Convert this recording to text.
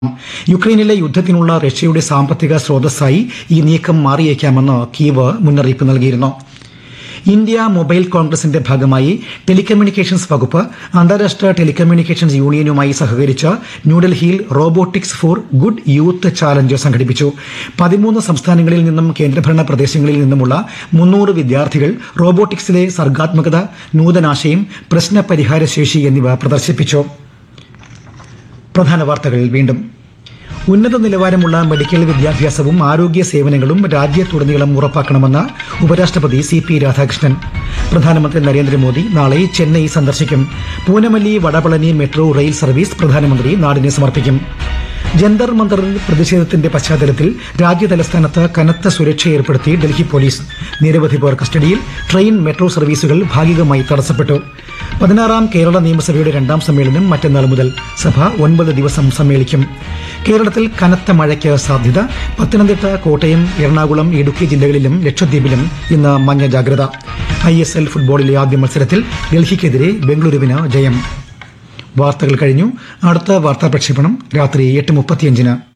യുക്രൈനിലെ യുദ്ധത്തിനുള്ള റഷ്യയുടെ സാമ്പത്തിക സ്രോതസ്സായി ഈ നീക്കം മാറിയേക്കാമെന്ന് കീവ് മുന്നറിയിപ്പ് നൽകിയിരുന്നു ഇന്ത്യ മൊബൈൽ കോൺഗ്രസിന്റെ ഭാഗമായി ടെലികമ്മ്യൂണിക്കേഷൻസ് വകുപ്പ് അന്താരാഷ്ട്ര ടെലികമ്മ്യൂണിക്കേഷൻസ് യൂണിയനുമായി സഹകരിച്ച് ന്യൂഡൽഹിയിൽ robotics for good youth challenge സംഘടിപ്പിച്ചു പതിമൂന്ന് സംസ്ഥാനങ്ങളിൽ നിന്നും കേന്ദ്രഭരണ പ്രദേശങ്ങളിൽ നിന്നുമുള്ള മുന്നൂറ് വിദ്യാർത്ഥികൾ റോബോട്ടിക്സിലെ സർഗാത്മകത നൂതനാശയം പ്രശ്ന പരിഹാര ശേഷി എന്നിവ പ്രദർശിപ്പിച്ചു പ്രധാന വാർത്തകൾ വീണ്ടും ഉന്നത നിലവാരമുള്ള മെഡിക്കൽ വിദ്യാഭ്യാസവും ആരോഗ്യ സേവനങ്ങളും രാജ്യത്തുടനീളം ഉറപ്പാക്കണമെന്ന് ഉപരാഷ്ട്രപതി സി പി രാധാകൃഷ്ണൻ പ്രധാനമന്ത്രി നരേന്ദ്രമോദി നാളെ ചെന്നൈ സന്ദർശിക്കും Poonamallee Vadapalani metro rail service പ്രധാനമന്ത്രി നാടിന് സമർപ്പിക്കും ജന്തർ മന്ദറിൽ പ്രതിഷേധത്തിന്റെ പശ്ചാത്തലത്തിൽ രാജ്യതലസ്ഥാനത്ത് കനത്ത സുരക്ഷ ഏർപ്പെടുത്തി ഡൽഹി പോലീസ് നിരവധി പേർ കസ്റ്റഡിയിൽ ട്രെയിൻ മെട്രോ സർവീസുകൾ ഭാഗികമായി തടസ്സപ്പെട്ടു പതിനാറാം കേരള നിയമസഭയുടെ രണ്ടാം സമ്മേളനം മറ്റന്നാൾ മുതൽ സഭ ഒൻപത് ദിവസം സമ്മേളിക്കും കേരളത്തിൽ കനത്ത മഴയ്ക്ക് സാധ്യത പത്തനംതിട്ട കോട്ടയം എറണാകുളം ഇടുക്കി ജില്ലകളിലും ലക്ഷദ്വീപിലും ഇന്ന് മഞ്ഞ ജാഗ്രത ഐ എസ് എൽ ഫുട്ബോളിലെ ആദ്യ മത്സരത്തിൽ ഡൽഹിക്കെതിരെ ബംഗളൂരുവിന് ജയം വാർത്തകൾ കഴിഞ്ഞു അടുത്ത വാർത്താ പ്രക്ഷേപണം രാത്രി എട്ട് മുപ്പത്തിയഞ്ചിന്